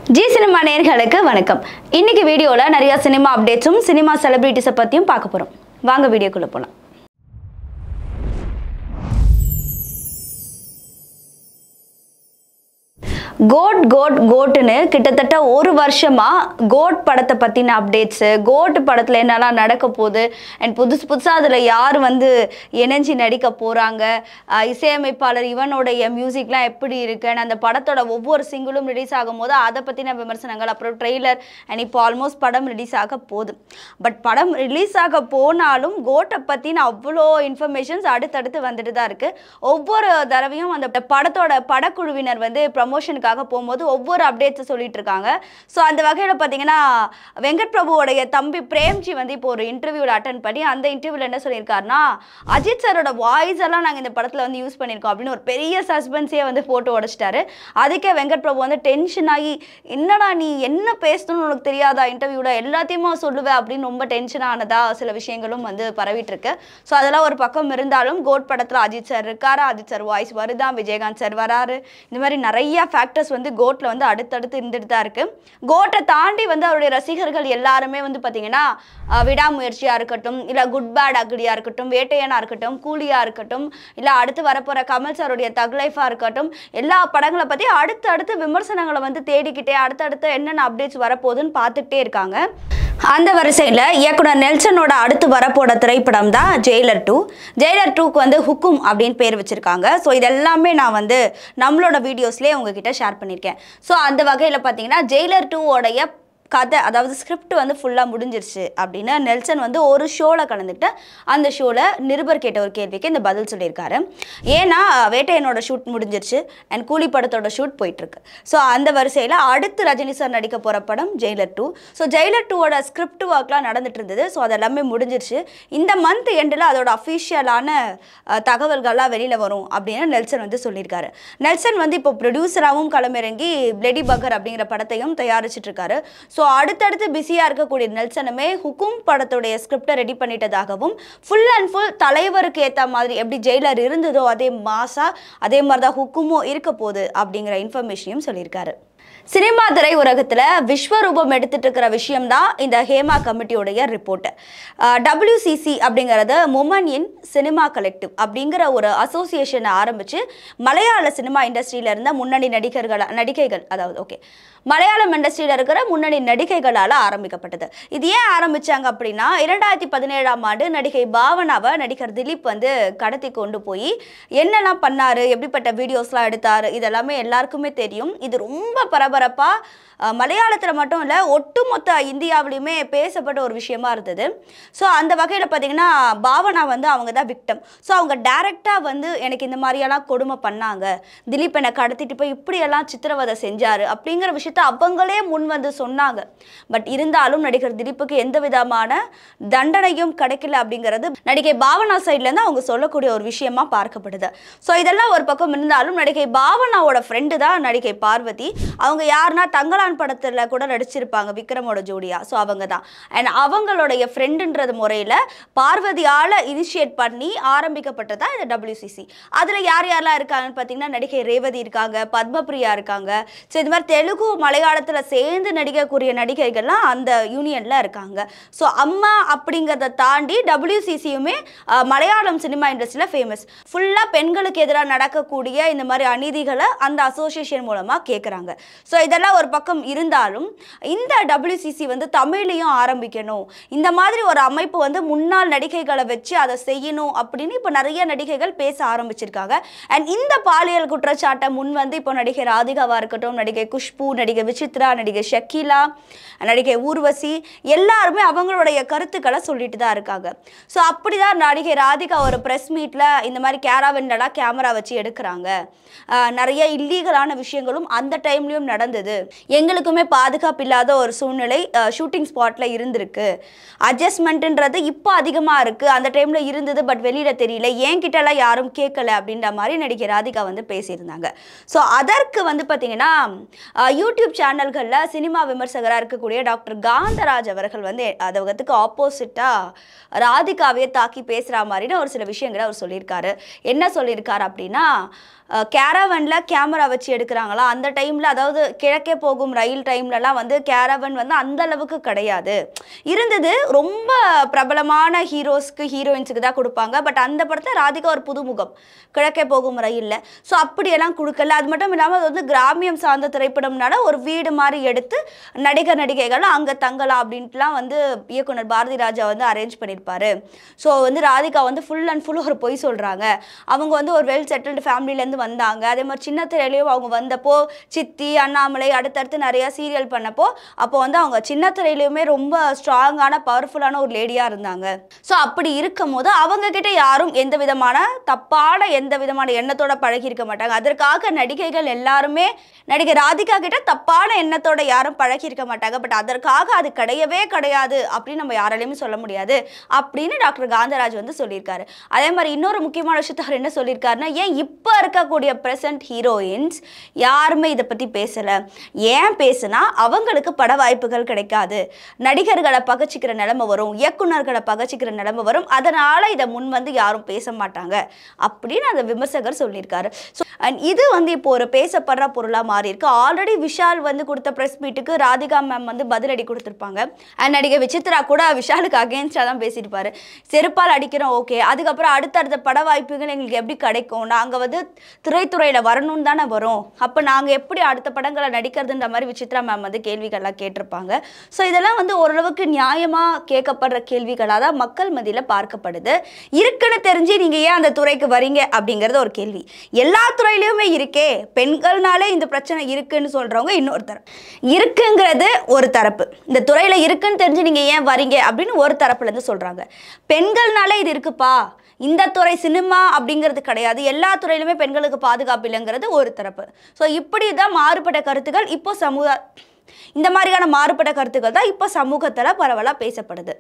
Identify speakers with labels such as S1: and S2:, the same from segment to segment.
S1: G cinema நேயர்களுக்கு வணக்கம் இன்னைக்கு வீடியோவில் நிறைய சினிமா அப்டேட்ஸும் சினிமா செலிபிரிட்டிஸை பற்றியும் பார்க்க போகிறோம் வாங்க வீடியோக்குள்ளே போகலாம் கோட் கோட் கோட்டுன்னு கிட்டத்தட்ட ஒரு வருஷமா கோட் படத்தை பற்றின அப்டேட்ஸு கோட் படத்தில் என்னெல்லாம் நடக்க போகுது அண்ட் புதுசு புதுசாக அதில் யார் வந்து இணைஞ்சு நடிக்க போகிறாங்க இசையமைப்பாளர் இவனுடைய மியூசிக்லாம் எப்படி இருக்கு and அந்த படத்தோட ஒவ்வொரு சிங்கிளும் ரிலீஸ் ஆகும்போது அதை பற்றின விமர்சனங்கள் அப்புறம் ட்ரெய்லர் அண்ட் இப்போ ஆல்மோஸ்ட் படம் ரிலீஸ் ஆக போகுது பட் படம் ரிலீஸ் ஆக போனாலும் கோட்டை பற்றின அவ்வளோ இன்ஃபர்மேஷன்ஸ் அடுத்தடுத்து வந்துட்டு தான் இருக்குது ஒவ்வொரு தடவையும் அந்த படத்தோட படக்குழுவினர் வந்து ப்ரமோஷனுக்காக போகும்போது ஒவ்வொரு அப்டேட்ஸை சொல்லிட்டு இருக்காங்க ஸோ அந்த வகையில் பார்த்தீங்கன்னா வெங்கட் பிரபுவோடைய தம்பி பிரேம்ஜி வந்து இப்போ ஒரு இன்டர்வியூவில் அட்டன் பண்ணி அந்த இன்டர்வியூவில் என்ன சொல்லியிருக்காருன்னா அஜித் சாரோட வாய்ஸ் எல்லாம் நாங்கள் இந்த படத்தில் வந்து யூஸ் பண்ணியிருக்கோம் அப்படின்னு ஒரு பெரிய சஸ்பென்ஸே வந்து போட்டு உடச்சிட்டாரு அதுக்கே வெங்கட் பிரபு வந்து டென்ஷன் ஆகி என்னடா நீ என்ன பேசணும்னு உனக்கு தெரியாதா இன்டர்வியூவில் எல்லாத்தையுமே சொல்லுவேன் அப்படின்னு ரொம்ப டென்ஷன் ஆனதா சில விஷயங்களும் வந்து பரவிட்டு இருக்கு ஸோ அதெல்லாம் ஒரு பக்கம் இருந்தாலும் கோட் படத்தில் அஜித் சார் இருக்காரா அஜித் சார் வாய்ஸ் வருதா விஜயகாந்த் சார் வராரு இந்த மாதிரி நிறைய ஃபேக்டர்ஸ் வந்து கோட்டில் வந்து அடுத்தடுத்து இருந்துட்டு தான் இருக்கு கோட்டை தாண்டி வந்து அவருடைய ரசிகர்கள் எல்லாருமே வந்து பார்த்தீங்கன்னா அஹ், விடாமுயற்சியாக இருக்கட்டும் இல்லை குட் பேட் அக்டியாக இருக்கட்டும் வேட்டையனாக இருக்கட்டும் கூலியாக இருக்கட்டும் இல்லை அடுத்து வரப்போகிற கமல் சாருடைய தக் லைஃபாக இருக்கட்டும் எல்லா படங்களை பற்றி அடுத்து அடுத்து விமர்சனங்களை வந்து தேடிக்கிட்டே அடுத்தடுத்து என்னென்ன அப்டேட்ஸ் வரப்போகுதுன்னு பார்த்துக்கிட்டே இருக்காங்க அந்த வரிசையில் இயக்குனர் நெல்சனோட அடுத்து வரப்போட திரைப்படம் தான் ஜெயிலர் டூ ஜெயிலர் டூக்கு வந்து ஹுக்கும் அப்படின்னு பேர் வச்சுருக்காங்க ஸோ இதெல்லாமே நான் வந்து நம்மளோட வீடியோஸ்லேயே உங்ககிட்ட ஷேர் பண்ணியிருக்கேன் ஸோ அந்த வகையில் பார்த்தீங்கன்னா ஜெயிலர் டூவோடைய கதை அதாவது ஸ்கிரிப்ட் வந்து ஃபுல்லாக முடிஞ்சிருச்சு அப்படின்னு நெல்சன் வந்து ஒரு ஷோவில் கலந்துக்கிட்டு அந்த ஷோவில் நிருபர் கேட்ட ஒரு கேள்விக்கு இந்த பதில் சொல்லியிருக்காரு ஏன்னா வேட்டையனோட ஷூட் முடிஞ்சிருச்சு அண்ட் கூலி படத்தோட ஷூட் போயிட்டுருக்கு ஸோ அந்த வரிசையில் அடுத்து ரஜினி சார் நடிக்க போகிற படம் ஜெயிலர் டூ ஸோ ஜெயிலர் டூவோட ஸ்கிரிப்ட் ஒர்க்லாம் நடந்துட்டு இருந்தது ஸோ அது எல்லாமே முடிஞ்சிருச்சு இந்த மந்த் எண்டில் அதோட அஃபிஷியலான தகவல்கள்லாம் வெளியில் வரும் அப்படின்னு நெல்சன் வந்து சொல்லியிருக்காரு நெல்சன் வந்து இப்போ ப்ரொடியூசராகவும் களமிறங்கி பிளெடி பக்கர் அப்படிங்கிற படத்தையும் தயாரிச்சிட்டு இருக்காரு ஸோ அடுத்தடுத்து பிஸியாக இருக்கக்கூடிய நெல்சனுமே ஹுக்கும் படத்துடைய ஸ்கிரிப்டை ரெடி பண்ணிட்டதாகவும் ஃபுல் அண்ட் ஃபுல் தலைவருக்கு ஏற்ற மாதிரி எப்படி ஜெயிலர் இருந்ததோ அதே மாசா அதே மாதிரி தான் ஹுக்குமும் இருக்க போகுது அப்படிங்கிற இன்ஃபர்மேஷனையும் சொல்லியிருக்காரு சினிமா திரை உலகத்தில் விஸ்வரூபம் எடுத்துட்டு இருக்கிற விஷயம் தான் இந்த ஹேமா கமிட்டியோடைய ரிப்போர்ட் டபிள்யூசிசி அப்படிங்கிறது முமன் இன் சினிமா கலெக்டிவ் அப்படிங்கிற ஒரு அசோசியேஷனை ஆரம்பித்து மலையாள சினிமா இண்டஸ்ட்ரியில இருந்த முன்னணி நடிகர்கள் நடிகைகள் அதாவது ஓகே மலையாளம் இண்டஸ்ட்ரியில் இருக்கிற முன்னணி நடிகைகளால் ஆரம்பிக்கப்பட்டது இது ஏன் ஆரம்பிச்சாங்க அப்படின்னா இரண்டாயிரத்தி பதினேழாம் ஆண்டு நடிகை பாவனாவை நடிகர் திலீப் வந்து கடத்தி கொண்டு போய் என்னெல்லாம் பண்ணாரு எப்படிப்பட்ட வீடியோஸ்லாம் எடுத்தாரு இதெல்லாமே எல்லாருக்குமே தெரியும் இது ரொம்ப பரபரப்பாக மலையாளத்தில் மட்டும் இல்லை ஒட்டுமொத்த இந்தியாவிலையுமே பேசப்பட்ட ஒரு விஷயமா இருந்தது ஸோ அந்த வகையில் பார்த்தீங்கன்னா பாவனா வந்து அவங்க தான் விக்டம் ஸோ அவங்க டைரெக்டாக வந்து எனக்கு இந்த மாதிரியெல்லாம் கொடுமை பண்ணாங்க திலீப் என்னை கடத்திட்டு போய் இப்படியெல்லாம் சித்திரவதை செஞ்சாரு அப்படிங்கிற விஷயத்த அவங்களே முன் வந்து சொன்னாங்க பட் இருந்தாலும் நடிகர் திலீப்புக்கு எந்த விதமான தண்டனையும் கிடைக்கல அப்படிங்கிறது நடிகை பாவனா சைட்லேருந்து அவங்க சொல்லக்கூடிய ஒரு விஷயமா பார்க்கப்படுது ஸோ இதெல்லாம் ஒரு பக்கம் இருந்தாலும் நடிகை பாவனாவோட ஃப்ரெண்டு தான் நடிகை பார்வதி அவங்க யாருன்னா தங்கலான் படத்தில் கூட நடிச்சிருப்பாங்க விக்ரமோட ஜோடியா ஸோ அவங்க தான் அண்ட் அவங்களுடைய ஃப்ரெண்டுன்றது முறையில் பார்வதியால் இனிஷியேட் பண்ணி ஆரம்பிக்கப்பட்டதா இந்த டபிள்யூசிசி அதில் யார் யாரெல்லாம் இருக்காங்கன்னு பார்த்தீங்கன்னா நடிகை ரேவதி இருக்காங்க பத்மபிரியா இருக்காங்க ஸோ இது மாதிரி தெலுங்கு மலையாளத்தில் சேர்ந்து நடிக்கக்கூடிய நடிகைகள்லாம் அந்த யூனியனில் இருக்காங்க ஸோ அம்மா அப்படிங்கிறத தாண்டி டபிள்யூசிசியுமே மலையாளம் சினிமா இண்டஸ்ட்ரியில் ஃபேமஸ் ஃபுல்லாக பெண்களுக்கு எதிராக நடக்கக்கூடிய இந்த மாதிரி அநீதிகளை அந்த அசோசியேஷன் மூலமாக கேட்குறாங்க ஸோ இதெல்லாம் ஒரு பக்கம் இருந்தாலும் இந்த டபிள்யூசிசி வந்து தமிழ்லையும் ஆரம்பிக்கணும் இந்த மாதிரி ஒரு அமைப்பு வந்து முன்னாள் நடிகைகளை வச்சு அதை செய்யணும் அப்படின்னு இப்போ நிறைய நடிகைகள் பேச ஆரம்பிச்சிருக்காங்க அண்ட் இந்த பாலியல் குற்றச்சாட்டை முன் வந்து இப்போ நடிகை ராதிகாவா இருக்கட்டும் நடிகை குஷ்பு நடிகை விசித்ரா நடிகை ஷக்கீலா நடிகை ஊர்வசி எல்லாருமே அவங்களுடைய கருத்துக்களை சொல்லிட்டு தான் இருக்காங்க ஸோ அப்படிதான் நடிகை ராதிகா ஒரு ப்ரெஸ் மீட்டில் இந்த மாதிரி கேராவென்லாம் கேமரா வச்சு எடுக்கிறாங்க ஆஹ் நிறைய இல்லீகலான விஷயங்களும் அந்த டைம்லயும் நடந்தது எங்களுக்குமே பாதுகாப்பு இல்லாத ஒரு சூழ்நிலை ஷூட்டிங் ஸ்பாட்ல இருந்திருக்கு அட்ஜஸ்ட்மெண்ட்ன்றது இப்போ அதிகமாக இருக்கு அந்த டைம்ல இருந்தது பட் வெளியில தெரியல ஏன் கிட்டலாம் யாரும் கேட்கல அப்படின்ற மாதிரி நடிகை ராதிகா வந்து பேசியிருந்தாங்க ஸோ அதற்கு வந்து பார்த்தீங்கன்னா ஆஹ் யூடியூப் சேனல்களில் சினிமா விமர்சகராக இருக்கக்கூடிய டாக்டர் காந்தராஜ் அவர்கள் வந்து அதுக்கு ஆப்போசிட்டாக ராதிகாவே தாக்கி பேசுகிற மாதிரின்னு ஒரு சில விஷயங்களை அவர் சொல்லியிருக்காரு என்ன சொல்லியிருக்காரு அப்படின்னா கேரவனில் கேமரா வச்சு எடுக்கிறாங்களா அந்த டைமில் அதாவது கிழக்கே போகும் ரயில் டைம்லலாம் வந்து கேரவன் வந்து அந்த அளவுக்கு கிடையாது இருந்தது ரொம்ப பிரபலமான ஹீரோஸ்க்கு ஹீரோயின்ஸுக்கு தான் கொடுப்பாங்க பட் அந்த படத்தை ராதிகா ஒரு புதுமுகம் கிழக்கே போகும் ரயிலில் ஸோ அப்படியெல்லாம் கொடுக்கல அது மட்டும் இல்லாமல் அது வந்து கிராமியம் சார்ந்த திரைப்படம்னால ஒரு வீடு மாதிரி எடுத்து நடிகர் நடிகைகள் அங்கே தங்கலாம் அப்படின்ட்டுலாம் வந்து இயக்குனர் பாரதி ராஜா வந்து அரேஞ்ச் பண்ணியிருப்பாரு ஸோ வந்து ராதிகா வந்து ஃபுல் அண்ட் ஃபுல் ஒரு பொய் சொல்கிறாங்க அவங்க வந்து ஒரு வெல் செட்டில்டு ஃபேமிலிலேருந்து வந்தாங்க அதே மாதிரி சின்ன திரையிலையும் அவங்க வந்தப்போ சித்தி அண்ணாமலை அடுத்தடுத்து நிறையா சீரியல் பண்ணப்போ அப்போ வந்து அவங்க சின்ன திரையிலையுமே ரொம்ப ஸ்ட்ராங்கான பவர்ஃபுல்லான ஒரு லேடியாக இருந்தாங்க ஸோ அப்படி இருக்கும் போது அவங்க கிட்ட யாரும் எந்த விதமான தப்பான எந்த விதமான எண்ணத்தோட பழகி இருக்க மாட்டாங்க அதற்காக நடிகைகள் எல்லாருமே நடிகை ராதிகா கிட்ட தப்பான எண்ணத்தோட யாரும் பழகி இருக்க மாட்டாங்க பட் அதற்காக அது கிடையவே கிடையாது அப்படின்னு நம்ம யாராலையுமே சொல்ல முடியாது அப்படின்னு டாக்டர் காந்தராஜ் வந்து சொல்லியிருக்காரு அதே மாதிரி இன்னொரு முக்கியமான விஷயத்த அவர் என்ன சொல்லியிருக்காருன்னா ஏன் இப்போ இருக்கக்கூடிய ப்ரெசன்ட் ஹீரோயின்ஸ் யாருமே இதை பற்றி பேசலை ஏன் பேசுனா அவங்களுக்கு பட வாய்ப்புகள் கிடைக்காது நடிகர்களை பகச்சிக்கிற நிலைமை வரும் இயக்குனர்களை பகச்சிக்கிற நிலைமை வரும் அதனால இதை முன் வந்து யாரும் பேச மாட்டாங்க அப்படின்னு அந்த விமர்சகர் சொல்லியிருக்காரு ஸோ அண்ட் இது வந்து இப்போ ஒரு பேசப்படுற பொருளாக மாறி இருக்கு ஆல்ரெடி விஷால் வந்து கொடுத்த ப்ரெஸ் மீட்டுக்கு ராதிகா மேம் வந்து பதிலடி கொடுத்துருப்பாங்க அண்ட் நடிகை விசித்ரா கூட விஷாலுக்கு அகேன்ஸ்டாக தான் பேசியிருப்பாரு செருப்பால் அடிக்கிறோம் ஓகே அதுக்கப்புறம் அடுத்தடுத்த பட வாய்ப்புகள் எங்களுக்கு எப்படி கிடைக்கும் நாங்கள் வந்து திரைத்துறையில் வரணும்னு தானே வரும் அப்போ நாங்கள் எப்படி அடுத்த படங்களை நடிக்கிறதுன்ற மாதிரி விசித்ரா மேம் வந்து கேள்விகள்லாம் கேட்டிருப்பாங்க ஸோ இதெல்லாம் வந்து ஓரளவுக்கு நியாயமாக கேட்கப்படுற கேள்விகளாக தான் மக்கள் மத்தியில் பார்க்கப்படுது இருக்குன்னு தெரிஞ்சு நீங்கள் ஏன் அந்த துறைக்கு வரீங்க அப்படிங்கிறது ஒரு கேள்வி எல்லா துறையிலையுமே இருக்கே பெண்கள்னாலே இந்த பிரச்சனை இருக்குன்னு சொல்கிறவங்க இன்னொரு தரப்பு இருக்குங்கிறது ஒரு தரப்பு இந்த துறையில் இருக்குன்னு தெரிஞ்சு நீங்கள் ஏன் வரீங்க அப்படின்னு ஒரு தரப்புலேருந்து சொல்கிறாங்க பெண்கள்னாலே இது இருக்குப்பா இந்த துறை சினிமா அப்படிங்கிறது கிடையாது எல்லா துறையிலுமே பெண்களுக்கு பாதுகாப்பு இல்லைங்கிறது ஒரு தரப்பு ஸோ இப்படி தான் மாறுபட்ட கருத்துக்கள் இப்போ சமூக இந்த மாதிரியான மாறுபட்ட கருத்துக்கள் தான் இப்போ சமூகத்தில் பரவலாக பேசப்படுது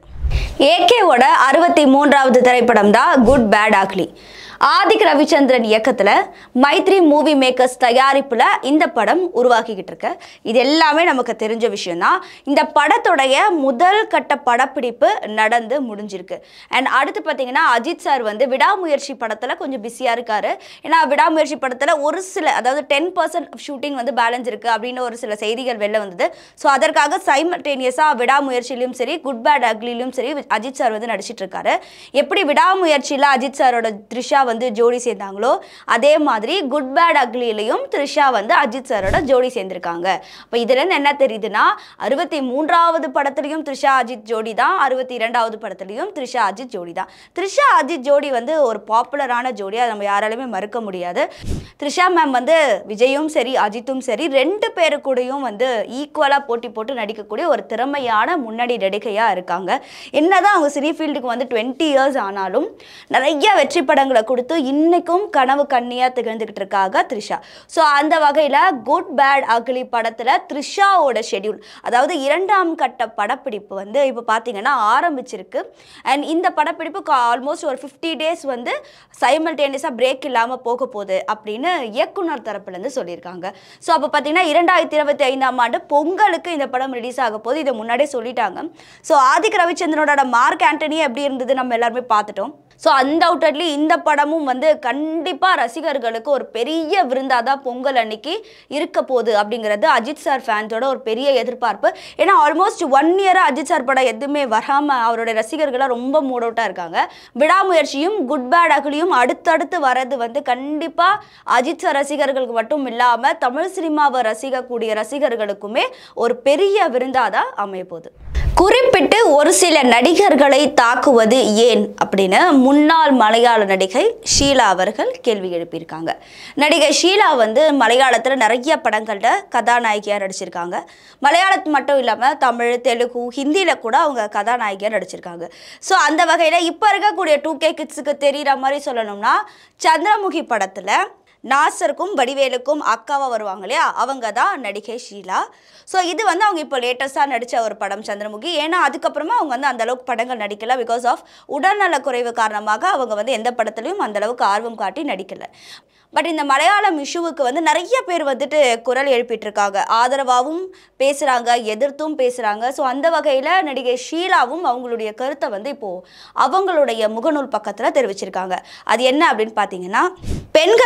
S1: ஏகேவோட அறுபத்தி மூன்றாவது திரைப்படம் தான் good bad ugly Adhik Ravichandran இயக்கத்தில் மைத்ரி மூவி மேக்கர்ஸ் தயாரிப்பில் இந்த படம் உருவாக்கிக்கிட்டு இருக்கு இது எல்லாமே நமக்கு தெரிஞ்ச விஷயம்தான் இந்த படத்துடைய முதல் கட்ட படப்பிடிப்பு நடந்து முடிஞ்சிருக்கு அண்ட் அடுத்து பார்த்தீங்கன்னா அஜித் சார் வந்து விடாமுயற்சி படத்தில் கொஞ்சம் பிஸியாக இருக்காரு ஏன்னா விடாமுயற்சி படத்தில் ஒரு சில அதாவது டென் பர்சன்ட் ஷூட்டிங் வந்து பேலன்ஸ் இருக்குது அப்படின்னு ஒரு சில செய்திகள் வெளில வந்தது ஸோ அதற்காக சைமல்டேனியஸாக விடாமுயற்சியிலும் சரி குட் பேட் அக்லிலும் சரி அஜித் சார் வந்து நடிச்சிட்டு இருக்காரு எப்படி விடாமுயற்சியில் அஜித் சாரோட த்ரிஷா வந்து ஜோடி சேர்ந்தாங்களோ அதே மாதிரி குட் பேட் அக்லிலையும் த்ரிஷா வந்து அஜித் சாரோட ஜோடி சேர்ந்திருக்காங்க அப்போ இதுலேருந்து என்ன தெரியுதுன்னா அறுபத்தி மூன்றாவது படத்துலையும் த்ரிஷா அஜித் ஜோடி தான் அறுபத்தி இரண்டாவது படத்துலையும் த்ரிஷா அஜித் ஜோடி தான் த்ரிஷா அஜித் ஜோடி வந்து ஒரு பாப்புலரான ஜோடி அதை நம்ம யாராலுமே மறுக்க முடியாது த்ரிஷா மேம் வந்து விஜயும் சரி அஜித்தும் சரி ரெண்டு பேரு கூடயும் வந்து ஈக்குவலாக போட்டி போட்டு நடிக்கக்கூடிய ஒரு திறமையான முன்னணி நடிகையாக இருக்காங்க என்னதான் அவங்க சினி ஃபீல்டுக்கு வந்து டுவெண்ட்டி இயர்ஸ் ஆனாலும் நிறைய வெற்றி படங்களை கொடுத்து இன்னைக்கும் கனவு கண்ணியாக திகழ்ந்துக்கிட்டு இருக்காங்க த்ரிஷா ஸோ அந்த வகையில் குட் பேட் அக்லி படத்தில் த்ரிஷாவோட ஷெட்யூல் அதாவது இரண்டாம் கட்ட படப்பிடிப்பு வந்து இப்போ பார்த்தீங்கன்னா ஆரம்பிச்சிருக்கு அண்ட் இந்த படப்பிடிப்பு ஆல்மோஸ்ட் ஒரு ஃபிஃப்டி டேஸ் வந்து சைமல்டேனியஸாக பிரேக் இல்லாமல் போக போகுது அப்படின்னு இயக்குனர் தரப்புலேருந்து சொல்லியிருக்காங்க ஸோ அப்போ பார்த்தீங்கன்னா இரண்டாயிரத்தி இருபத்தி ஐந்தாம் ஆண்டு பொங்கலுக்கு இந்த படம் ரிலீஸ் ஆக போது இதை முன்னாடியே சொல்லிட்டாங்க ஸோ ஆதிக் ரவிச்சந்திரனோட மார்க் ஆண்டனி எப்படி இருந்தது நம்ம எல்லாருமே பார்த்துட்டோம் ஸோ அன்டவுட்டட்லி இந்த படமும் வந்து கண்டிப்பாக ரசிகர்களுக்கு ஒரு பெரிய விருந்தாக தான் பொங்கல் அன்னைக்கு இருக்க போகுது அப்படிங்கிறது அஜித் சார் ஃபேன்ஸோட ஒரு பெரிய எதிர்பார்ப்பு ஏன்னா ஆல்மோஸ்ட் ஒன் இயராக அஜித் சார் படம் எதுவுமே வராமல் அவருடைய ரசிகர்களாக ரொம்ப மூட் அவுட்டாக இருக்காங்க விடாமுயற்சியும் குட் பேட் அகலியும் அடுத்தடுத்து வரது வந்து கண்டிப்பாக அஜித் சார் ரசிகர்களுக்கு மட்டும் இல்லாமல் தமிழ் சினிமாவை ரசிக்கக்கூடிய ரசிகர்களுக்குமே ஒரு பெரிய விருந்தாக தான் அமைய போகுது குறிப்பிட்டு ஒரு சில நடிகர்களை தாக்குவது ஏன் அப்படின்னு முன்னாள் மலையாள நடிகை ஷீலா அவர்கள் கேள்வி எழுப்பியிருக்காங்க நடிகை ஷீலா வந்து மலையாளத்தில் நிறைய படங்களில் கதாநாயகியாக நடிச்சிருக்காங்க மலையாளத்து மட்டும் இல்லாமல் தமிழ் தெலுங்கு ஹிந்தியில் கூட அவங்க கதாநாயகியாக நடிச்சிருக்காங்க ஸோ அந்த வகையில் இப்போ இருக்கக்கூடிய டூ கே கிட்ஸுக்கு தெரிகிற மாதிரி சொல்லணும்னா சந்திரமுகி படத்தில் நாசருக்கும் வடிவேலுக்கும் அக்காவா வருவாங்க இல்லையா அவங்க தான் நடிகை ஷீலா ஸோ இது வந்து அவங்க இப்போ லேட்டஸ்ட்டாக நடித்த ஒரு படம் சந்திரமுகி ஏன்னா அதுக்கப்புறமா அவங்க வந்து அந்த அளவுக்கு படங்கள் நடிக்கல பிகாஸ் ஆஃப் உடல்நல குறைவு காரணமாக அவங்க வந்து எந்த படத்துலையும் அந்த அளவுக்கு ஆர்வம் காட்டி நடிக்கல பட் இந்த மலையாளம் இஷ்யூவுக்கு வந்து நிறைய பேர் வந்துட்டு குரல் எழுப்பிட்டு இருக்காங்க ஆதரவாகவும் பேசுகிறாங்க எதிர்த்தும் பேசுகிறாங்க ஸோ அந்த வகையில் நடிகை ஷீலாவும் அவங்களுடைய கருத்தை வந்து இப்போது அவங்களுடைய முகநூல் பக்கத்தில் தெரிவிச்சிருக்காங்க அது என்ன அப்படின்னு பார்த்தீங்கன்னா பெண்கள் படங்கள்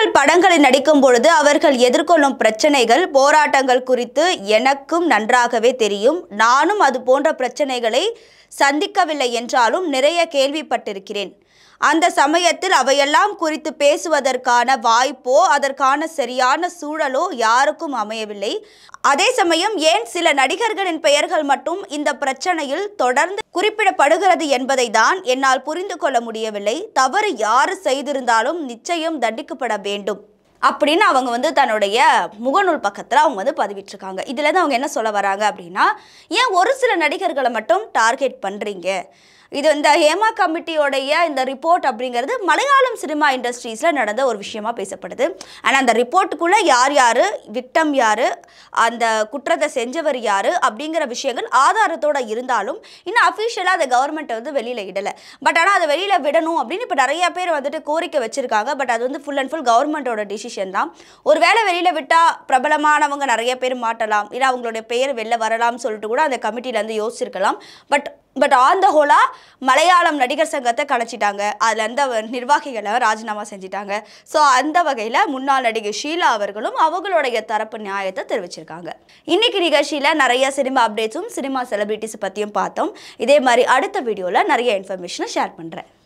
S1: படங்களில் நடிக்கும் பொழுது அவர்கள் எதிர்கொள்ளும் பிரச்சனைகள் போராட்டங்கள் குறித்து எனக்கும் நன்றாகவே தெரியும் நானும் அது போன்ற பிரச்சனைகளை சந்திக்கவில்லை என்றாலும் நிறைய கேள்விப்பட்டிருக்கிறேன் அந்த சமயத்தில் அவையெல்லாம் குறித்து பேசுவதற்கான வாய்ப்போ அதற்கான சரியான சூழலோ யாருக்கும் அமையவில்லை அதே சமயம் ஏன் சில நடிகர்களின் பெயர்கள் மட்டும் இந்த பிரச்சனையில் தொடர்ந்து குறிப்பிடப்படுகிறது என்பதை தான் என்னால் புரிந்து கொள்ள முடியவில்லை தவறு யாரு செய்திருந்தாலும் நிச்சயம் தண்டிக்கப்பட வேண்டும் அப்படின்னு அவங்க வந்து தன்னுடைய முகநூல் பக்கத்தில் அவங்க வந்து பதிவிட்டிருக்காங்க இதுல இருந்து அவங்க என்ன சொல்ல வராங்க அப்படின்னா ஏன் ஒரு சில நடிகர்களை மட்டும் டார்கெட் பண்ணுறீங்க இது இந்த ஹேமா கமிட்டியோடைய இந்த ரிப்போர்ட் அப்படிங்கிறது மலையாளம் சினிமா இண்டஸ்ட்ரீஸில் நடந்த ஒரு விஷயமா பேசப்படுது ஆனால் அந்த ரிப்போர்ட்டுக்குள்ளே யார் யார் விக்டம் யார் அந்த குற்றத்தை செஞ்சவர் யார் அப்படிங்கிற விஷயங்கள் ஆதாரத்தோட இருந்தாலும் இன்னும் அஃபிஷியலாக அதை கவர்மெண்ட் வந்து வெளியில் இடலை பட் ஆனால் அதை வெளியில் விடணும் அப்படின்னு இப்போ நிறைய பேர் வந்துட்டு கோரிக்கை வச்சுருக்காங்க பட் அது வந்து ஃபுல் அண்ட் ஃபுல் கவர்மெண்ட்டோட டிசிஷன் தான் ஒரு வேளை வெளியில் விட்டால் பிரபலமானவங்க நிறைய பேர் மாட்டலாம் இல்லை அவங்களுடைய பெயர் வெளில வரலாம்னு சொல்லிட்டு கூட அந்த கமிட்டியிலேருந்து யோசிச்சிருக்கலாம் பட் பட் ஆன் த ஹோலா மலையாளம் நடிகர் சங்கத்தை கலைச்சிட்டாங்க அதில் அந்த நிர்வாகிகளை ராஜினாமா செஞ்சிட்டாங்க ஸோ அந்த வகையில் முன்னாள் நடிகை ஷீலா அவர்களும் அவங்களுடைய தரப்பு நியாயத்தை தெரிவிச்சிருக்காங்க இன்னைக்கு நிகழ்ச்சியில் நிறைய சினிமா அப்டேட்ஸும் சினிமா செலிபிரிட்டிஸ் பற்றியும் பார்த்தோம் இதே மாதிரி அடுத்த வீடியோவில் நிறைய இன்ஃபர்மேஷனை ஷேர் பண்ணுறேன்